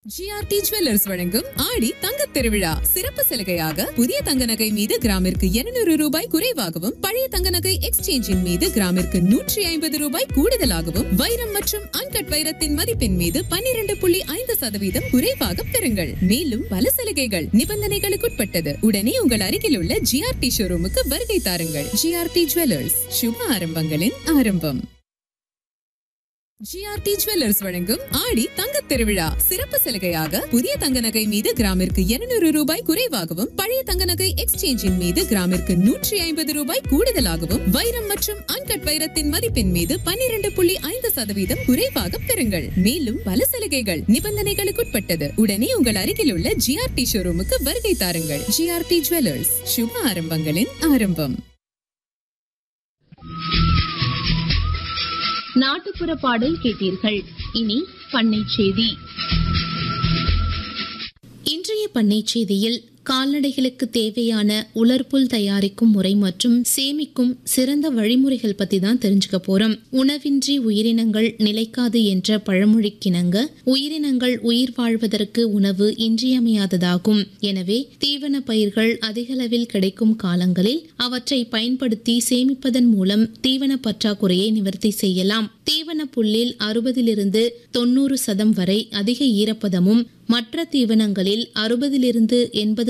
GRT jewellers வழங்கும் ஆடி தங்கத் திருவிழா சிறப்பு சலுகையாக புதிய தங்க நகை மீது கிராமிற்கு 200 ரூபாய் குறைவாகவும் பழைய தங்க நகை எக்ஸ்சேஞ்சின் மீது கிராமிற்கு நூற்றி ஐம்பது ரூபாய் கூடுதலாகவும் வைரம் மற்றும் அன்கட் வைரத்தின் மதிப்பின் மீது 12.5% புள்ளி ஐந்து சதவீதம் குறைவாக பெறுங்கள் மேலும் பல சலுகைகள் நிபந்தனைகளுக்குட்பட்டது உடனே உங்கள் அருகில் உள்ள ஜிஆர்டி ஷோரூமுக்கு வருகை தாருங்கள் ஜிஆர்டி ஜுவல்லர்ஸ் சுப ஆரம்பங்களின் ஆரம்பம் ஜிஆர்டி ஜுவல்லர்ஸ் வழங்கும் ஆடி தங்கத் திருவிழா சிறப்பு சலுகையாக புதிய தங்க நகை மீது கிராமிற்கு 200 ரூபாய் குறைவாகவும் பழைய தங்க நகை எக்ஸ்சேஞ்சின் மீது கிராமிற்கு நூற்றி ஐம்பது ரூபாய் கூடுதலாகவும் வைரம் மற்றும் அன்கட் வைரத்தின் மதிப்பின் மீது 12.5% புள்ளி ஐந்து சதவீதம் குறைவாக பெறுங்கள் மேலும் பல சலுகைகள் நிபந்தனைகளுக்குட்பட்டது உடனே உங்கள் அருகில் உள்ள ஜிஆர்டி ஷோரூமுக்கு வருகை தாருங்கள் ஜிஆர்டி ஜுவல்லர்ஸ் சுப ஆரம்பங்களின் ஆரம்பம் நாட்டுப்புற பாடல் கேட்டீர்கள் இனி பண்ணை செய்தி இன்றைய பண்ணை செய்தியில் கால்நடைகளுக்கு தேவையான உலர்புல் தயாரிக்கும் முறை மற்றும் சேமிக்கும் சிறந்த வழிமுறைகள் பத்தி தான் தெரிஞ்சுக்க போறோம் உணவின்றி உயிரினங்கள் நிலைக்காது என்ற பழமொழிக்கிணங்க உயிரினங்கள் உயிர் வாழ்வதற்கு உணவு இன்றியமையாததாகும் எனவே தீவன பயிர்கள் அதிகளவில் கிடைக்கும் காலங்களில் அவற்றை பயன்படுத்தி சேமிப்பதன் மூலம் தீவன பற்றாக்குறையை நிவர்த்தி செய்யலாம் தீவன புல்லில் அறுபதிலிருந்து தொண்ணூறு சதம் வரை அதிக ஈரப்பதமும் மற்ற தீவனங்களில் அறுபதிலிருந்து எண்பது